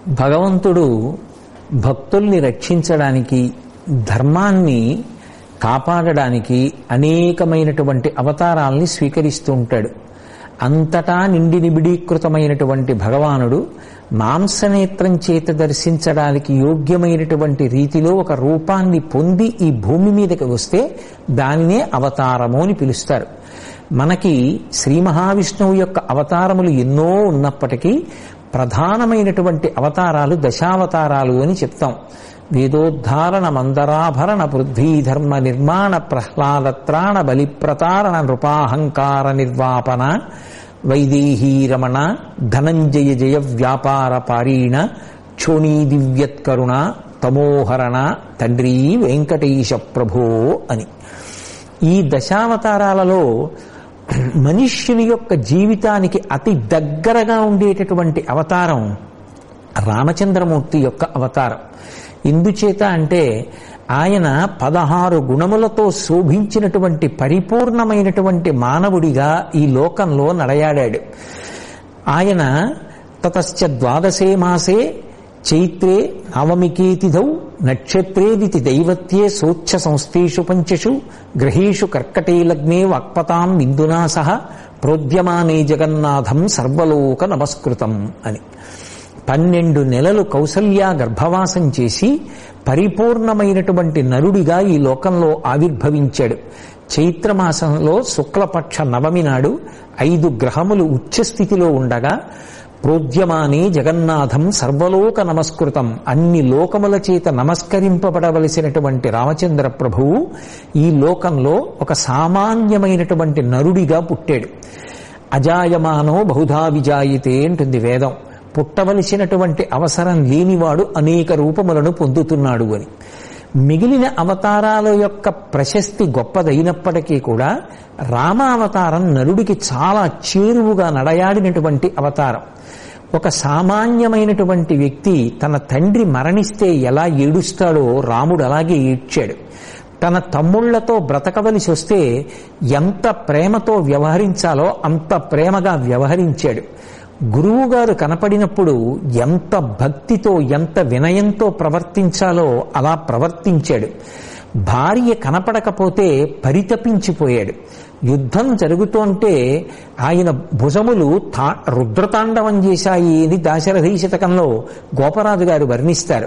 భగవంతుడు భక్తుల్ని రక్షించడానికి ధర్మాన్ని కాపాడడానికి అనేకమైనటువంటి అవతారాల్ని స్వీకరిస్తూ ఉంటాడు అంతటా నిండి నిబిడీకృతమైనటువంటి భగవానుడు మాంసనేత్రం చేత దర్శించడానికి యోగ్యమైనటువంటి రీతిలో ఒక రూపాన్ని పొంది ఈ భూమి మీదకి వస్తే దానినే అవతారము అని పిలుస్తారు మనకి శ్రీ మహావిష్ణువు యొక్క అవతారములు ఎన్నో ఉన్నప్పటికీ ప్రధానమైనటువంటి అవతారాలు దశావతారాలు అని చెప్తాం వేదోద్ధారణ మందరాభరణ పృథ్వీధర్మ నిర్మాణ ప్రహ్లాదత్రాణ బలిప్రతారణ నృపాహంకార నిర్వాపన వైదేహీ రమణ ధనంజయ జయ వ్యాపార పారీణ క్షోణీ దివ్యత్కరుణ తమోహరణ తండ్రి వెంకటేశ ప్రభో అని ఈ దశావతారాలలో మనుష్యుని యొక్క జీవితానికి అతి దగ్గరగా ఉండేటటువంటి అవతారం రామచంద్రమూర్తి యొక్క అవతారం ఎందుచేత అంటే ఆయన పదహారు గుణములతో శోభించినటువంటి పరిపూర్ణమైనటువంటి మానవుడిగా ఈ లోకంలో నడయాడాడు ఆయన తతశ్చ ద్వాదశే మాసే చైత్రే నవమికేతిథౌ నక్షత్రేదితి దైవత్యే సోచ్ఛ సంస్థేషు పంచషు గ్రహేషు కర్కటే లగ్నే వాక్పతాం బిందునా సహ ప్రోద్యమానే జగన్నాథం సర్వలోక నమస్కృతం అని పన్నెండు నెలలు కౌసల్య గర్భవాసం చేసి పరిపూర్ణమైనటువంటి నరుడిగా ఈ లోకంలో ఆవిర్భవించాడు చైత్రమాసంలో శుక్లపక్ష నవమి నాడు ఐదు గ్రహములు ఉచ్చస్థితిలో ఉండగా ప్రోద్యమానే జగన్నాథం సర్వలోక నమస్కృతం అన్ని లోకముల చేత నమస్కరింపబడవలసినటువంటి రామచంద్ర ప్రభువు ఈ లోకంలో ఒక సామాన్యమైనటువంటి నరుడిగా పుట్టాడు అజాయమానో బహుధా విజాయితే అంటుంది వేదం పుట్టవలసినటువంటి అవసరం లేనివాడు అనేక రూపములను పొందుతున్నాడు అని మిగిలిన అవతారాల యొక్క ప్రశస్తి గొప్పదైనప్పటికీ కూడా రామావతారం నరుడికి చాలా చేరువుగా నడయాడినటువంటి అవతారం ఒక సామాన్యమైనటువంటి వ్యక్తి తన తండ్రి మరణిస్తే ఎలా ఏడుస్తాడో రాముడు అలాగే ఏడ్చాడు తన తమ్ముళ్లతో బ్రతకవలసి వస్తే ఎంత ప్రేమతో వ్యవహరించాలో అంత ప్రేమగా వ్యవహరించాడు గురువుగారు కనపడినప్పుడు ఎంత భక్తితో ఎంత వినయంతో ప్రవర్తించాలో అలా ప్రవర్తించాడు భార్య కనపడకపోతే పరితపించిపోయాడు యుద్ధం జరుగుతుంటే ఆయన భుజములు తా రుద్రతాండవం చేశాయి అని దాశరథీ శతకంలో గోపరాజు గారు వర్ణిస్తారు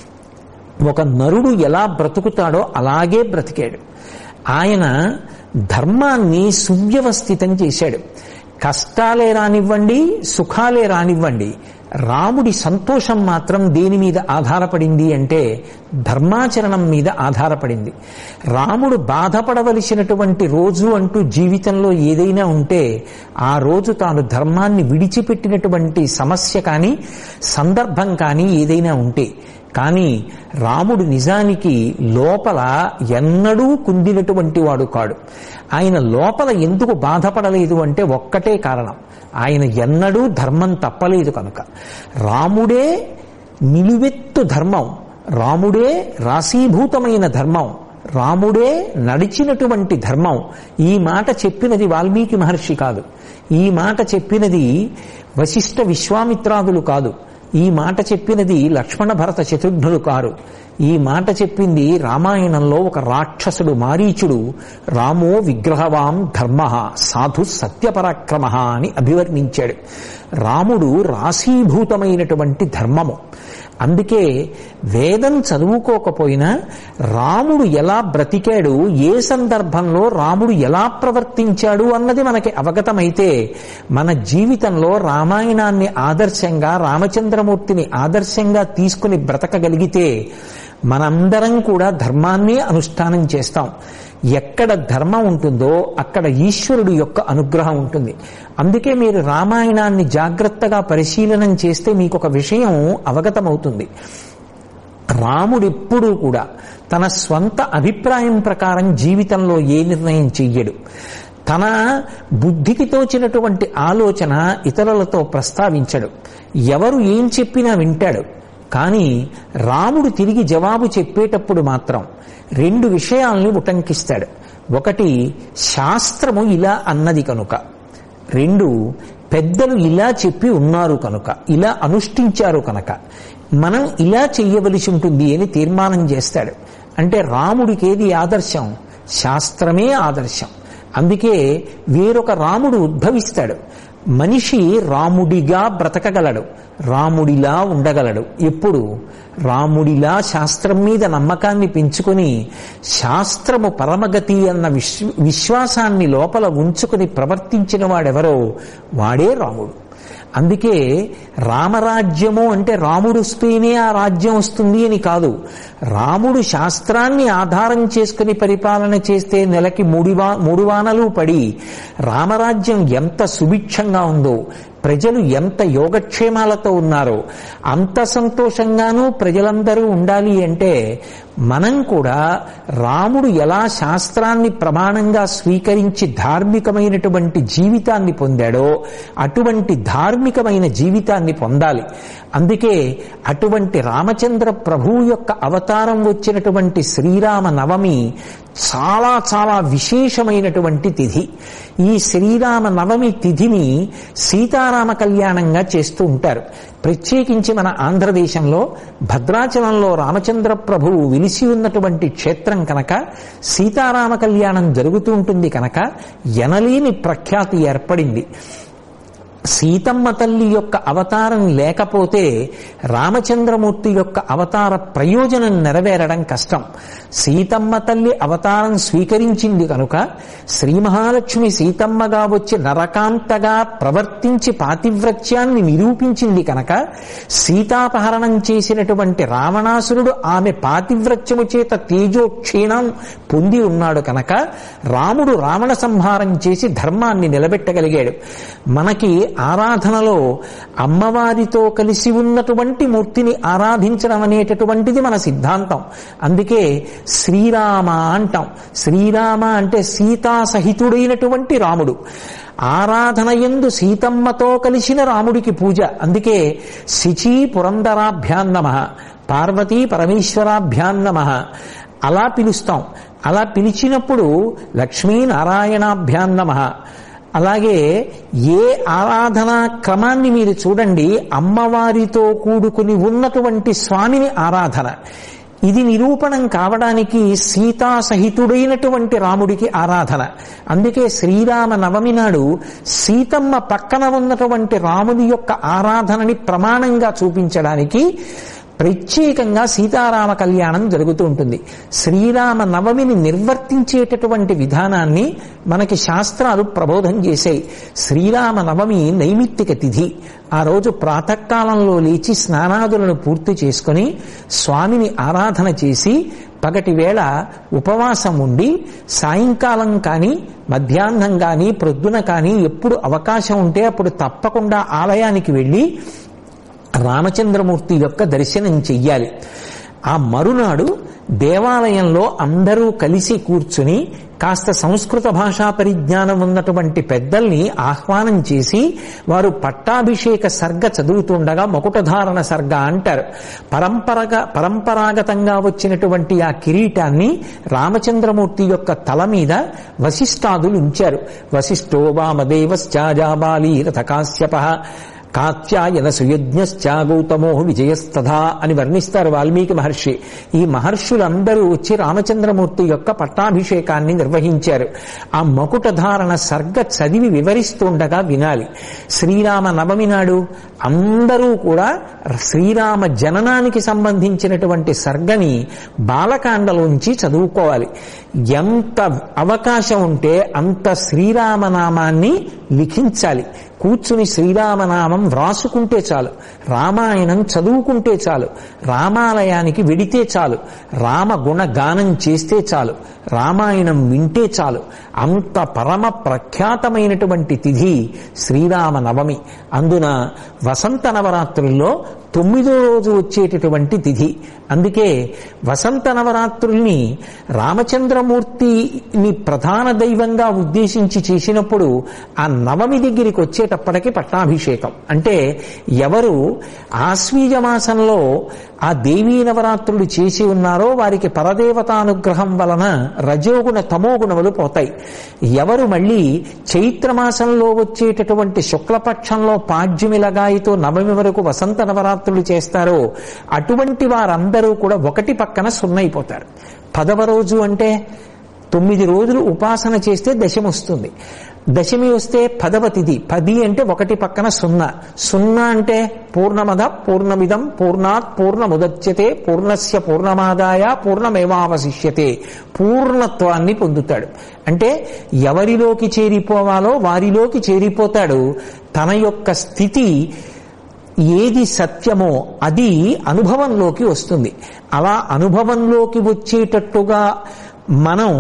ఒక నరుడు ఎలా బ్రతుకుతాడో అలాగే బ్రతికాడు ఆయన ధర్మాన్ని సువ్యవస్థితం చేశాడు కష్టాలే రానివ్వండి సుఖాలే రానివ్వండి రాముడి సంతోషం మాత్రం దేని మీద ఆధారపడింది అంటే ధర్మాచరణం మీద ఆధారపడింది రాముడు బాధపడవలసినటువంటి రోజు అంటూ జీవితంలో ఏదైనా ఉంటే ఆ రోజు తాను ధర్మాన్ని విడిచిపెట్టినటువంటి సమస్య కానీ సందర్భం కానీ ఏదైనా ఉంటే కానీ రాముడు నిజానికి లోపల ఎన్నడూ కుందినటువంటి వాడు కాడు ఆయన లోపల ఎందుకు బాధపడలేదు అంటే ఒక్కటే కారణం ఆయన ఎన్నడూ ధర్మం తప్పలేదు కనుక రాముడే నిలువెత్తు ధర్మం రాముడే రాశీభూతమైన ధర్మం రాముడే నడిచినటువంటి ధర్మం ఈ మాట చెప్పినది వాల్మీకి మహర్షి కాదు ఈ మాట చెప్పినది వశిష్ఠ విశ్వామిత్రాదులు కాదు ఈ మాట చెప్పినది లక్ష్మణ భరత చతుర్ఘ్నులు కారు ఈ మాట చెప్పింది రామాయణంలో ఒక రాక్షసుడు మారీచుడు రామో విగ్రహవాం ధర్మ సాధు సత్యపరాక్రమ అని అభివర్ణించాడు రాముడు రాశీభూతమైనటువంటి ధర్మము అందుకే వేదం చదువుకోకపోయినా రాముడు ఎలా బ్రతికాడు ఏ సందర్భంలో రాముడు ఎలా ప్రవర్తించాడు అన్నది మనకి అవగతమైతే మన జీవితంలో రామాయణాన్ని ఆదర్శంగా రామచంద్రమూర్తిని ఆదర్శంగా తీసుకుని బ్రతకగలిగితే మనందరం కూడా ధర్మాన్నే అనుష్ఠానం చేస్తాం ఎక్కడ ధర్మం ఉంటుందో అక్కడ ఈశ్వరుడు యొక్క అనుగ్రహం ఉంటుంది అందుకే మీరు రామాయణాన్ని జాగ్రత్తగా పరిశీలనం చేస్తే మీకు ఒక విషయం అవగతమవుతుంది రాముడెప్పుడూ కూడా తన స్వంత అభిప్రాయం ప్రకారం జీవితంలో ఏ నిర్ణయం చెయ్యడు తన బుద్ధికి తోచినటువంటి ఆలోచన ఇతరులతో ప్రస్తావించడు ఎవరు ఏం చెప్పినా వింటాడు కానీ రాముడు తిరిగి జవాబు చెప్పేటప్పుడు మాత్రం రెండు విషయాల్ని ఉటంకిస్తాడు ఒకటి శాస్త్రము ఇలా అన్నది కనుక రెండు పెద్దలు ఇలా చెప్పి ఉన్నారు కనుక ఇలా అనుష్ఠించారు కనుక మనం ఇలా చెయ్యవలసి ఉంటుంది అని తీర్మానం చేస్తాడు అంటే రాముడికి ఏది ఆదర్శం శాస్త్రమే ఆదర్శం అందుకే వేరొక రాముడు ఉద్భవిస్తాడు మనిషి రాముడిగా బ్రతకగలడు రాముడిలా ఉండగలడు ఎప్పుడు రాముడిలా శాస్త్రం మీద నమ్మకాన్ని పెంచుకొని శాస్త్రము పరమగతి అన్న విశ్వ విశ్వాసాన్ని లోపల ఉంచుకుని ప్రవర్తించిన వాడెవరో వాడే రాముడు అందుకే రామరాజ్యము అంటే రాముడు వస్తేనే ఆ రాజ్యం వస్తుంది అని కాదు రాముడు శాస్త్రాన్ని ఆధారం చేసుకుని పరిపాలన చేస్తే నెలకి మూడు వా మూడు వానలు పడి రామరాజ్యం ఎంత సుభిక్షంగా ఉందో ప్రజలు ఎంత యోగక్షేమాలతో ఉన్నారో అంత సంతోషంగానూ ప్రజలందరూ ఉండాలి అంటే మనం కూడా రాముడు ఎలా శాస్త్రాన్ని ప్రమాణంగా స్వీకరించి ధార్మికమైనటువంటి జీవితాన్ని పొందాడో అటువంటి ధార్మికమైన జీవితాన్ని పొందాలి అందుకే అటువంటి రామచంద్ర ప్రభువు యొక్క అవతారం వచ్చినటువంటి శ్రీరామ నవమి చాలా చాలా విశేషమైనటువంటి తిథి ఈ శ్రీరామ నవమి తిథిని సీతారామ కళ్యాణంగా చేస్తూ ఉంటారు ప్రత్యేకించి మన ఆంధ్రదేశంలో భద్రాచలంలో రామచంద్ర ప్రభువు విలిసి ఉన్నటువంటి క్షేత్రం కనుక సీతారామ కళ్యాణం జరుగుతూ ఉంటుంది కనుక ఎనలేని ప్రఖ్యాతి ఏర్పడింది సీతమ్మ తల్లి యొక్క అవతారం లేకపోతే రామచంద్రమూర్తి యొక్క అవతార ప్రయోజనం నెరవేరడం కష్టం సీతమ్మ తల్లి అవతారం స్వీకరించింది కనుక శ్రీ మహాలక్ష్మి సీతమ్మగా వచ్చి నరకాంతగా ప్రవర్తించి పాతివ్రత్యాన్ని నిరూపించింది కనుక సీతాపహరణం చేసినటువంటి రావణాసురుడు ఆమె పాతివ్రత్యము చేత తేజో క్షీణం పొంది ఉన్నాడు కనుక రాముడు రావణ సంహారం చేసి ధర్మాన్ని నిలబెట్టగలిగాడు మనకి ఆరాధనలో అమ్మవారితో కలిసి ఉన్నటువంటి మూర్తిని ఆరాధించడం అనేటటువంటిది మన సిద్ధాంతం అందుకే శ్రీరామ అంటాం శ్రీరామ అంటే సీతా సహితుడైనటువంటి రాముడు ఆరాధన ఎందు సీతమ్మతో కలిసిన రాముడికి పూజ అందుకే శిచీ పురంధరాభ్యాం నమ పార్వతీ పరమేశ్వరాభ్యాం నమ అలా పిలుస్తాం అలా పిలిచినప్పుడు లక్ష్మీనారాయణాభ్యాం నమ అలాగే ఏ ఆరాధనా క్రమాన్ని మీరు చూడండి అమ్మవారితో కూడుకుని ఉన్నటువంటి స్వామిని ఆరాధన ఇది నిరూపణం కావడానికి సీతా సహితుడైనటువంటి రాముడికి ఆరాధన అందుకే శ్రీరామ నవమి నాడు సీతమ్మ పక్కన ఉన్నటువంటి రాముని యొక్క ఆరాధనని ప్రమాణంగా చూపించడానికి ప్రత్యేకంగా సీతారామ కళ్యాణం జరుగుతూ ఉంటుంది శ్రీరామ నవమిని నిర్వర్తించేటటువంటి విధానాన్ని మనకి శాస్త్రాలు ప్రబోధం చేశాయి శ్రీరామ నవమి నైమిత్తిక తిథి ఆ రోజు ప్రాతకాలంలో లేచి స్నానాదులను పూర్తి చేసుకుని స్వామిని ఆరాధన చేసి పగటి వేళ ఉపవాసం ఉండి సాయంకాలం కానీ మధ్యాహ్నం కానీ ప్రొద్దున కానీ ఎప్పుడు అవకాశం ఉంటే అప్పుడు తప్పకుండా ఆలయానికి వెళ్ళి రామచంద్రమూర్తి యొక్క దర్శనం చెయ్యాలి ఆ మరునాడు దేవాలయంలో అందరూ కలిసి కూర్చుని కాస్త సంస్కృత భాషా పరిజ్ఞానం ఉన్నటువంటి పెద్దల్ని ఆహ్వానం చేసి వారు పట్టాభిషేక సర్గ చదువుతుండగా మొకుటధారణ సర్గ అంటారు పరంపరగా పరంపరాగతంగా వచ్చినటువంటి ఆ కిరీటాన్ని రామచంద్రమూర్తి యొక్క తల మీద వశిష్ఠాదులు ఉంచారు వశిష్ఠో వామదేవశ్చాజాబాలి రథకాశ్యప కాత్యాయన సుయజ్ఞశ్చ గౌతమో విజయస్తథా అని వర్ణిస్తారు వాల్మీకి మహర్షి ఈ మహర్షులందరూ వచ్చి రామచంద్రమూర్తి యొక్క పట్టాభిషేకాన్ని నిర్వహించారు ఆ మకుట ధారణ సర్గ చదివి వివరిస్తుండగా వినాలి శ్రీరామ నవమి నాడు అందరూ కూడా శ్రీరామ జననానికి సంబంధించినటువంటి సర్గని బాలకాండలోంచి చదువుకోవాలి ఎంత అవకాశం ఉంటే అంత శ్రీరామనామాన్ని లిఖించాలి కూర్చుని శ్రీరామనామం వ్రాసుకుంటే చాలు రామాయణం చదువుకుంటే చాలు రామాలయానికి వెడితే చాలు రామ గుణ గానం చేస్తే చాలు రామాయణం వింటే చాలు అంత పరమ ప్రఖ్యాతమైనటువంటి తిథి శ్రీరామ నవమి అందున వసంత నవరాత్రుల్లో తొమ్మిదో రోజు వచ్చేటటువంటి తిథి అందుకే వసంత నవరాత్రుల్ని రామచంద్రమూర్తిని ప్రధాన దైవంగా ఉద్దేశించి చేసినప్పుడు ఆ నవమి దగ్గరికి వచ్చేటప్పటికి పట్టాభిషేకం అంటే ఎవరు ఆశ్వీజ మాసంలో ఆ దేవీ నవరాత్రులు చేసి ఉన్నారో వారికి పరదేవతానుగ్రహం వలన రజోగుణ తమోగుణములు పోతాయి ఎవరు మళ్ళీ చైత్రమాసంలో వచ్చేటటువంటి శుక్లపక్షంలో పాడ్యమిలగాయితో నవమి వరకు వసంత నవరాత్రులు చేస్తారో అటువంటి వారందరూ కూడా ఒకటి పక్కన సున్నైపోతారు పదవ రోజు అంటే తొమ్మిది రోజులు ఉపాసన చేస్తే దశమి వస్తుంది దశమి వస్తే పదవ తిథి పది అంటే ఒకటి పక్కన సున్నా సున్నా అంటే పూర్ణమద పూర్ణమిదం పూర్ణాత్ పూర్ణముదచ్యతే పూర్ణస్య పూర్ణమాదాయ పూర్ణమేవావశిష్యతే పూర్ణత్వాన్ని పొందుతాడు అంటే ఎవరిలోకి చేరిపోవాలో వారిలోకి చేరిపోతాడు తన యొక్క స్థితి ఏది సత్యమో అది అనుభవంలోకి వస్తుంది అలా అనుభవంలోకి వచ్చేటట్టుగా మనం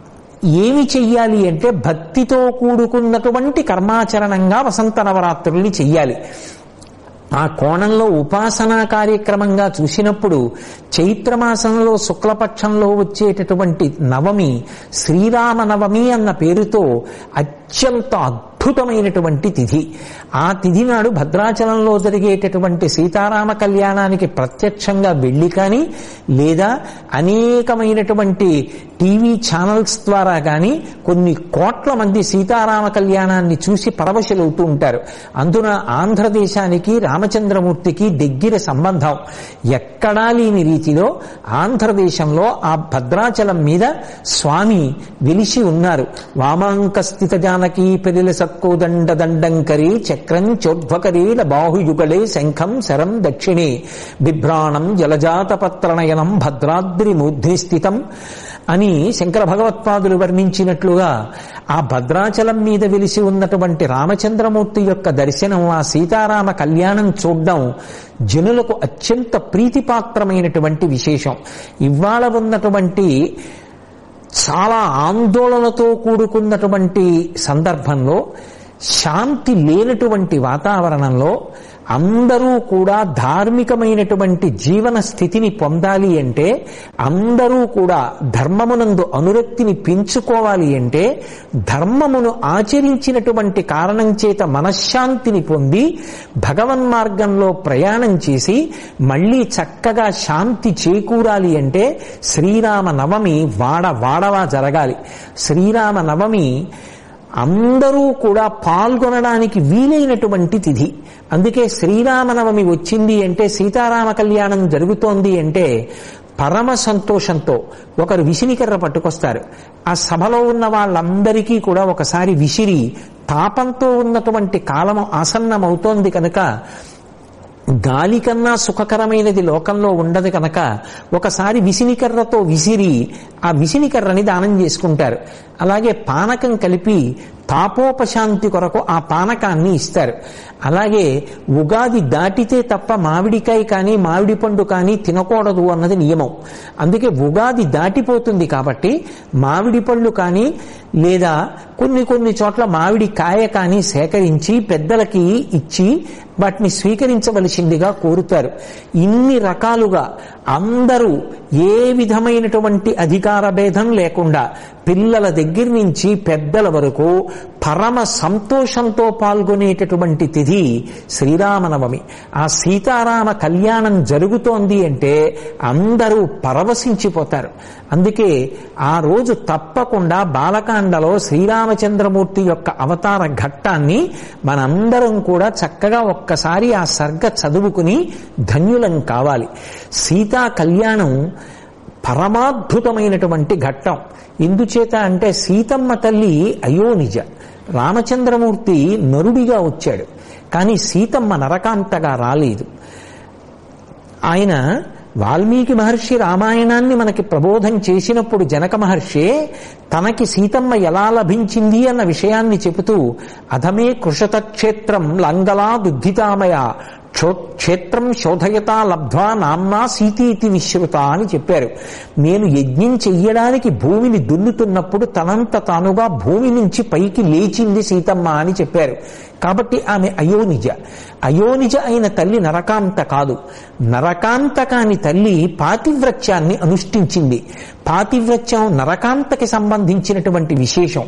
ఏమి చెయ్యాలి అంటే భక్తితో కూడుకున్నటువంటి కర్మాచరణంగా వసంత నవరాత్రుల్ని చెయ్యాలి ఆ కోణంలో ఉపాసనా కార్యక్రమంగా చూసినప్పుడు చైత్రమాసంలో శుక్లపక్షంలో వచ్చేటటువంటి నవమి శ్రీరామ నవమి అన్న పేరుతో అత్యంత అద్భుతమైనటువంటి తిథి ఆ తిథి నాడు భద్రాచలంలో జరిగేటటువంటి సీతారామ కళ్యాణానికి ప్రత్యక్షంగా వెళ్ళి కానీ లేదా అనేకమైనటువంటి టీవీ ఛానల్స్ ద్వారా కానీ కొన్ని కోట్ల మంది సీతారామ కళ్యాణాన్ని చూసి పరవశులవుతూ ఉంటారు అందున ఆంధ్రదేశానికి రామచంద్రమూర్తికి దగ్గర సంబంధం ఎక్కడా లేని రీతిలో ఆంధ్రదేశంలో ఆ భద్రాచలం మీద స్వామి వెలిసి ఉన్నారు వామాంక స్థిత జానకీ పెరిల సత్కోదండ దండంకరి చక్రం చోద్భకరీల బాహుయుగళే శంఖం శరం దక్షిణే బిభ్రాణం జలజాతపత్రనయనం భద్రాద్రి మూర్ధ్ని స్థితం అని శంకర భగవత్పాదులు వర్ణించినట్లుగా ఆ భద్రాచలం మీద వెలిసి ఉన్నటువంటి రామచంద్రమూర్తి యొక్క దర్శనం ఆ సీతారామ కళ్యాణం చూడడం జనులకు అత్యంత ప్రీతిపాత్రమైనటువంటి విశేషం ఇవాళ ఉన్నటువంటి చాలా ఆందోళనతో కూడుకున్నటువంటి సందర్భంలో శాంతి లేనటువంటి వాతావరణంలో అందరూ కూడా ధార్మికమైనటువంటి జీవన స్థితిని పొందాలి అంటే అందరూ కూడా ధర్మమునందు అనురక్తిని పెంచుకోవాలి అంటే ధర్మమును ఆచరించినటువంటి కారణం చేత మనశ్శాంతిని పొంది భగవన్మార్గంలో ప్రయాణం చేసి మళ్ళీ చక్కగా శాంతి చేకూరాలి అంటే శ్రీరామ నవమి వాడ వాడవా జరగాలి శ్రీరామ నవమి అందరూ కూడా పాల్గొనడానికి వీలైనటువంటి తిథి అందుకే శ్రీరామనవమి వచ్చింది అంటే సీతారామ కళ్యాణం జరుగుతోంది అంటే పరమ సంతోషంతో ఒకరు విసినికర్ర పట్టుకొస్తారు ఆ సభలో ఉన్న వాళ్ళందరికీ కూడా ఒకసారి విసిరి తాపంతో ఉన్నటువంటి కాలం ఆసన్నమవుతోంది కనుక గాలి కన్నా సుఖకరమైనది లోకంలో ఉండదు కనుక ఒకసారి విసినికర్రతో విసిరి ఆ విసినికర్రని దానం చేసుకుంటారు అలాగే పానకం కలిపి తాపోపశాంతి కొరకు ఆ పానకాన్ని ఇస్తారు అలాగే ఉగాది దాటితే తప్ప మామిడికాయ కానీ మామిడి పండు కానీ తినకూడదు అన్నది నియమం అందుకే ఉగాది దాటిపోతుంది కాబట్టి మామిడి పళ్ళు కానీ లేదా కొన్ని కొన్ని చోట్ల మామిడి కాయ కానీ సేకరించి పెద్దలకి ఇచ్చి వాటిని స్వీకరించవలసిందిగా కోరుతారు ఇన్ని రకాలుగా అందరూ ఏ విధమైనటువంటి అధికార భేదం లేకుండా పిల్లల దగ్గర నుంచి పెద్దల వరకు పరమ సంతోషంతో పాల్గొనేటటువంటి తిథి శ్రీరామనవమి ఆ సీతారామ కళ్యాణం జరుగుతోంది అంటే అందరూ పరవశించిపోతారు అందుకే ఆ రోజు తప్పకుండా బాలకాండలో శ్రీరామచంద్రమూర్తి యొక్క అవతార ఘట్టాన్ని మనందరం కూడా చక్కగా ఒక్కసారి ఆ సర్గ చదువుకుని ధన్యులం కావాలి సీతా కళ్యాణం పరమాద్భుతమైనటువంటి ఘట్టం ఎందుచేత అంటే సీతమ్మ తల్లి అయోనిజ రామచంద్రమూర్తి నరుడిగా వచ్చాడు కానీ సీతమ్మ నరకాంతగా రాలేదు ఆయన వాల్మీకి మహర్షి రామాయణాన్ని మనకి ప్రబోధం చేసినప్పుడు జనక మహర్షి తనకి సీతమ్మ ఎలా లభించింది అన్న విషయాన్ని చెబుతూ అధమే కృషత క్షేత్రం లంగలా దుద్ధితామయ క్షో క్షేత్రం శోధయత లబ్ధ్వా నామ్నా సీతీతి విశ్రుత అని చెప్పారు నేను యజ్ఞం చెయ్యడానికి భూమిని దున్నుతున్నప్పుడు తనంత తానుగా భూమి నుంచి పైకి లేచింది సీతమ్మ అని చెప్పారు కాబట్టి ఆమె అయోనిజ అయోనిజ అయిన తల్లి నరకాంత కాదు నరకాంత కాని తల్లి పాతివ్రత్యాన్ని అనుష్ఠించింది పాతివ్రత్యం నరకాంతకి సంబంధించినటువంటి విశేషం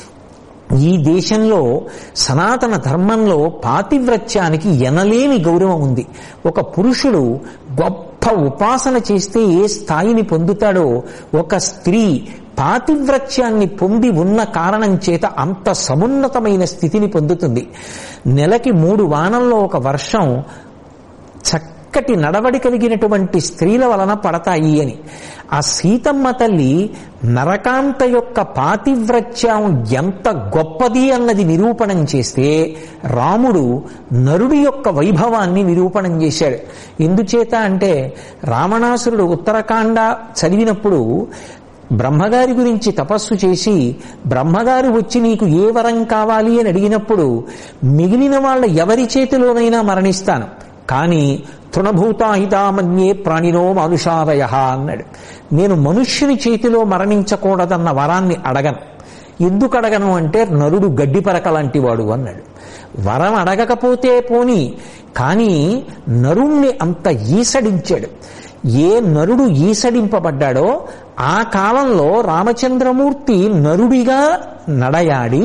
ఈ దేశంలో సనాతన ధర్మంలో పాతివ్రత్యానికి ఎనలేని గౌరవం ఉంది ఒక పురుషుడు గొప్ప ఉపాసన చేస్తే ఏ స్థాయిని పొందుతాడో ఒక స్త్రీ పాతివ్రత్యాన్ని పొంది ఉన్న కారణం చేత అంత సమున్నతమైన స్థితిని పొందుతుంది నెలకి మూడు వానంలో ఒక వర్షం చక్కటి నడవడి కలిగినటువంటి స్త్రీల వలన పడతాయి అని ఆ సీతమ్మ తల్లి నరకాంత యొక్క పాతివ్రత్యం ఎంత గొప్పది అన్నది నిరూపణం చేస్తే రాముడు నరుడి యొక్క వైభవాన్ని నిరూపణం చేశాడు ఎందుచేత అంటే రావణాసురుడు ఉత్తరకాండ చదివినప్పుడు బ్రహ్మగారి గురించి తపస్సు చేసి బ్రహ్మగారు వచ్చి నీకు ఏ వరం కావాలి అని అడిగినప్పుడు మిగిలిన వాళ్ళ ఎవరి చేతిలోనైనా మరణిస్తాను కానీ తృణభూతాహితామన్యే ప్రాణినో మానుషాదయ అన్నాడు నేను మనుష్యుని చేతిలో మరణించకూడదన్న వరాన్ని అడగను ఎందుకు అడగను అంటే నరుడు గడ్డి పరక లాంటి వాడు అన్నాడు వరం అడగకపోతే పోని కానీ నరుణ్ణి అంత ఈసడించాడు ఏ నరుడు ఈసడింపబడ్డాడో ఆ కాలంలో రామచంద్రమూర్తి నరుడిగా నడయాడి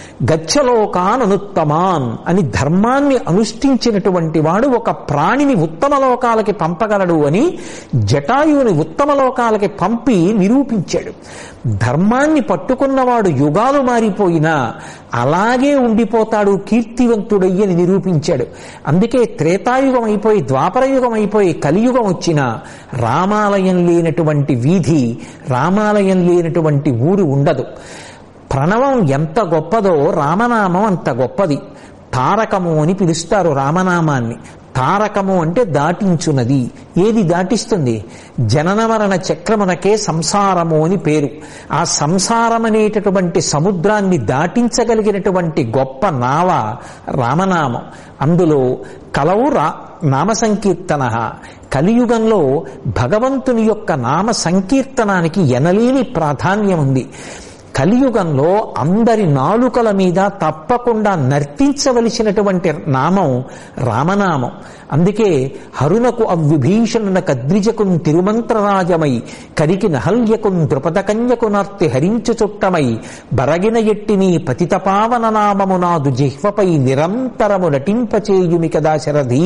గచ్చలోకాననుత్తమాన్ అని ధర్మాన్ని అనుష్ఠించినటువంటి వాడు ఒక ప్రాణిని ఉత్తమ లోకాలకి పంపగలడు అని జటాయువుని ఉత్తమ లోకాలకి పంపి నిరూపించాడు ధర్మాన్ని పట్టుకున్నవాడు యుగాలు మారిపోయినా అలాగే ఉండిపోతాడు కీర్తివంతుడయ్యి అని నిరూపించాడు అందుకే త్రేతాయుగం అయిపోయి ద్వాపరయుగం అయిపోయి కలియుగం వచ్చిన రామాలయం లేనటువంటి వీధి రామాలయం లేనటువంటి ఊరు ఉండదు ప్రణవం ఎంత గొప్పదో రామనామం అంత గొప్పది తారకము అని పిలుస్తారు రామనామాన్ని తారకము అంటే దాటించున్నది ఏది దాటిస్తుంది జనన మరణ చక్రమునకే సంసారము అని పేరు ఆ సంసారం అనేటటువంటి సముద్రాన్ని దాటించగలిగినటువంటి గొప్ప నావ రామనామం అందులో కలవు రా నామ సంకీర్తన కలియుగంలో భగవంతుని యొక్క నామ సంకీర్తనానికి ఎనలేని ప్రాధాన్యం ఉంది కలియుగంలో అందరి నాలుకల మీద తప్పకుండా నర్తించవలసినటువంటి నామం రామనామం అందుకే హరునకు అవ్విభీషణ కద్రిజకున్ తిరుమంత్రరాజమై కరికి నహల్యకున్ ద్రుపదకన్యకు నార్తి హరించు చుట్టమై బరగిన ఎట్టిని పతితపావన నామము నాదు జిహ్వపై నిరంతరము నటింపచేయుమి కదా శరధి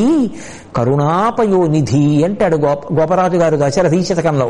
కరుణాపయోనిధి అంటాడు గోప గోపరాజు గారు దశరథీ శతకంలో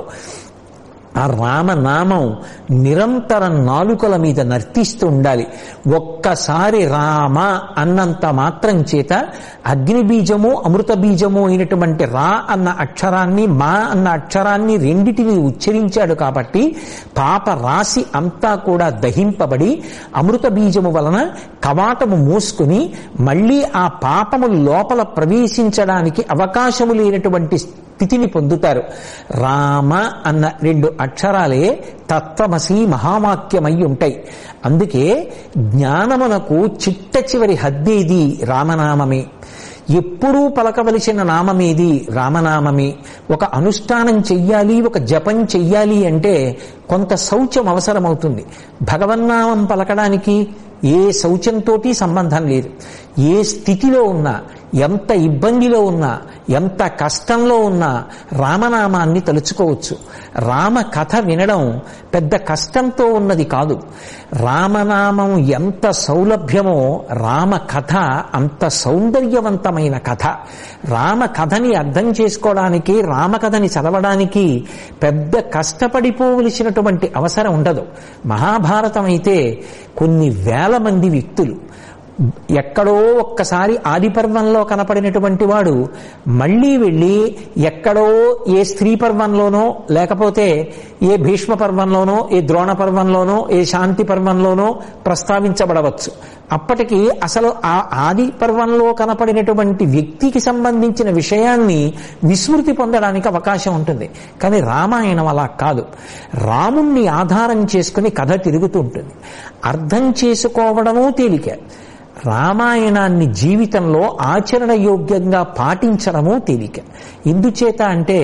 ఆ రామనామం నిరంతరం నాలుకల మీద నర్తిస్తూ ఉండాలి ఒక్కసారి రామ అన్నంత మాత్రం చేత అగ్ని బీజము అమృత బీజము అయినటువంటి రా అన్న అక్షరాన్ని మా అన్న అక్షరాన్ని రెండిటిని ఉచ్చరించాడు కాబట్టి పాప రాశి అంతా కూడా దహింపబడి అమృత బీజము వలన కవాటము మూసుకుని మళ్ళీ ఆ పాపము లోపల ప్రవేశించడానికి అవకాశము లేనటువంటి స్థితిని పొందుతారు రామ అన్న రెండు అక్షరాలే తత్వమసి మహావాక్యమై ఉంటాయి అందుకే జ్ఞానమునకు చిట్ట చివరి హద్దేది రామనామమే ఎప్పుడూ పలకవలసిన నామమేది రామనామమే ఒక అనుష్ఠానం చెయ్యాలి ఒక జపం చెయ్యాలి అంటే కొంత శౌచం అవసరమవుతుంది భగవన్నామం పలకడానికి ఏ శౌచంతోటి సంబంధం లేదు ఏ స్థితిలో ఉన్నా ఎంత ఇబ్బందిలో ఉన్నా ఎంత కష్టంలో ఉన్నా రామనామాన్ని తలుచుకోవచ్చు రామ కథ వినడం పెద్ద కష్టంతో ఉన్నది కాదు రామనామం ఎంత సౌలభ్యమో రామ కథ అంత సౌందర్యవంతమైన కథ రామ కథని అర్థం చేసుకోవడానికి రామకథని చదవడానికి పెద్ద కష్టపడిపోవలసినటువంటి అవసరం ఉండదు మహాభారతం అయితే కొన్ని వేల మంది వ్యక్తులు ఎక్కడో ఒక్కసారి ఆది పర్వంలో కనపడినటువంటి వాడు మళ్ళీ వెళ్ళి ఎక్కడో ఏ స్త్రీ పర్వంలోనో లేకపోతే ఏ భీష్మ పర్వంలోనో ఏ ద్రోణ పర్వంలోనో ఏ శాంతి పర్వంలోనో ప్రస్తావించబడవచ్చు అప్పటికి అసలు ఆ ఆది పర్వంలో కనపడినటువంటి వ్యక్తికి సంబంధించిన విషయాన్ని విస్మృతి పొందడానికి అవకాశం ఉంటుంది కానీ రామాయణం అలా కాదు రాముణ్ణి ఆధారం చేసుకుని కథ తిరుగుతూ ఉంటుంది అర్థం చేసుకోవడమూ తేలిక రామాయణాన్ని జీవితంలో ఆచరణ యోగ్యంగా పాటించడము తేలిక ఎందుచేత అంటే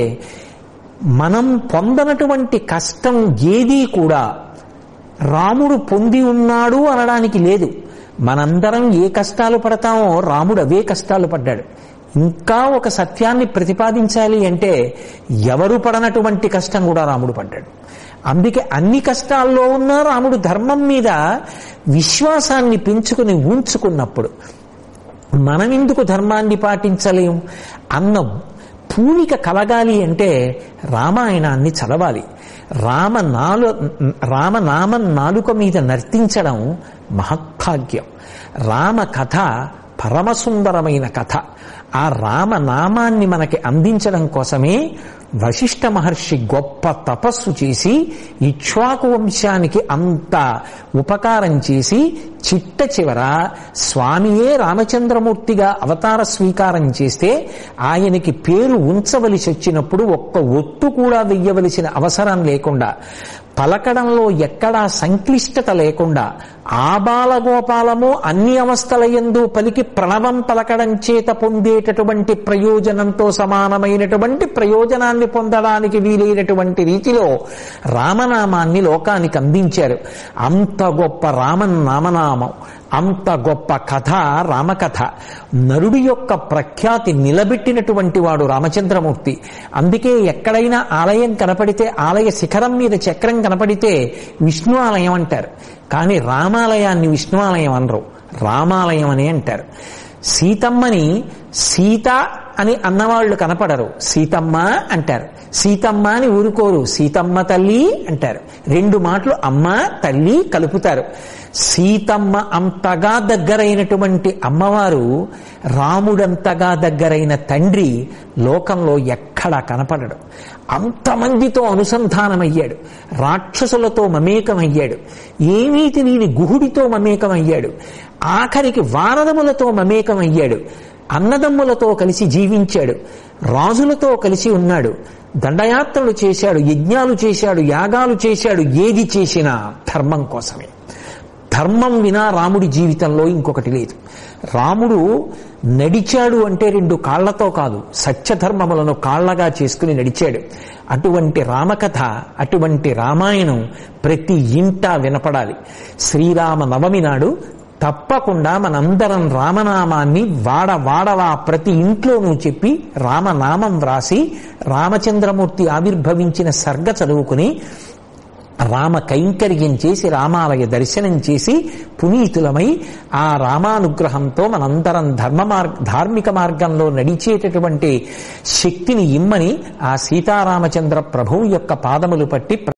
మనం పొందనటువంటి కష్టం ఏదీ కూడా రాముడు పొంది ఉన్నాడు అనడానికి లేదు మనందరం ఏ కష్టాలు పడతామో రాముడు అవే కష్టాలు పడ్డాడు ఇంకా ఒక సత్యాన్ని ప్రతిపాదించాలి అంటే ఎవరు పడనటువంటి కష్టం కూడా రాముడు పడ్డాడు అందుకే అన్ని కష్టాల్లో ఉన్న రాముడు ధర్మం మీద విశ్వాసాన్ని పెంచుకుని ఉంచుకున్నప్పుడు మనం ఎందుకు ధర్మాన్ని పాటించలేం అన్న పూనిక కలగాలి అంటే రామాయణాన్ని చదవాలి రామ నాలు రామనామం నాలుక మీద నర్తించడం మహత్భాగ్యం రామ కథ పరమసుందరమైన కథ ఆ రామనామాన్ని మనకి అందించడం కోసమే వశిష్ఠ మహర్షి గొప్ప తపస్సు చేసి ఇక్ష్వాకు వంశానికి అంత ఉపకారం చేసి చిట్ట చివర స్వామియే రామచంద్రమూర్తిగా అవతార స్వీకారం చేస్తే ఆయనకి పేరు ఉంచవలసి వచ్చినప్పుడు ఒక్క ఒట్టు కూడా వెయ్యవలసిన అవసరం లేకుండా పలకడంలో ఎక్కడా సంక్లిష్టత లేకుండా ఆబాలగోపాలము అన్ని అవస్థల ఎందు పలికి ప్రణవం పలకడం చేత పొందేటటువంటి ప్రయోజనంతో సమానమైనటువంటి ప్రయోజనాన్ని పొందడానికి వీలైనటువంటి రీతిలో రామనామాన్ని లోకానికి అందించారు అంత గొప్ప రామన్ నామనామం అంత గొప్ప కథ రామకథ నరుడి యొక్క ప్రఖ్యాతి నిలబెట్టినటువంటి వాడు రామచంద్రమూర్తి అందుకే ఎక్కడైనా ఆలయం కనపడితే ఆలయ శిఖరం మీద చక్రం కనపడితే విష్ణు ఆలయం అంటారు కానీ రామాలయాన్ని విష్ణు ఆలయం అనరు రామాలయం అని అంటారు సీతమ్మని సీత అని అన్నవాళ్లు కనపడరు సీతమ్మ అంటారు సీతమ్మ అని ఊరుకోరు సీతమ్మ తల్లి అంటారు రెండు మాటలు అమ్మ తల్లి కలుపుతారు సీతమ్మ అంతగా దగ్గరైనటువంటి అమ్మవారు రాముడంతగా దగ్గరైన తండ్రి లోకంలో ఎక్కడా కనపడడు అంతమందితో అనుసంధానమయ్యాడు రాక్షసులతో మమేకమయ్యాడు ఏమీ తెలియని గుహుడితో మమేకమయ్యాడు ఆఖరికి వానరములతో మమేకమయ్యాడు అన్నదమ్ములతో కలిసి జీవించాడు రాజులతో కలిసి ఉన్నాడు దండయాత్రలు చేశాడు యజ్ఞాలు చేశాడు యాగాలు చేశాడు ఏది చేసినా ధర్మం కోసమే ధర్మం వినా రాముడి జీవితంలో ఇంకొకటి లేదు రాముడు నడిచాడు అంటే రెండు కాళ్లతో కాదు సత్యధర్మములను కాళ్లగా చేసుకుని నడిచాడు అటువంటి రామకథ అటువంటి రామాయణం ప్రతి ఇంట వినపడాలి శ్రీరామ నవమి నాడు తప్పకుండా మనందరం రామనామాన్ని వాడ వాడవా ప్రతి ఇంట్లోనూ చెప్పి రామనామం వ్రాసి రామచంద్రమూర్తి ఆవిర్భవించిన సర్గ చదువుకుని రామ కైంకర్యం చేసి రామాలయ దర్శనం చేసి పునీతులమై ఆ రామానుగ్రహంతో మనందరం ధర్మ మార్గ ధార్మిక మార్గంలో నడిచేటటువంటి శక్తిని ఇమ్మని ఆ సీతారామచంద్ర ప్రభువు యొక్క పాదములు పట్టి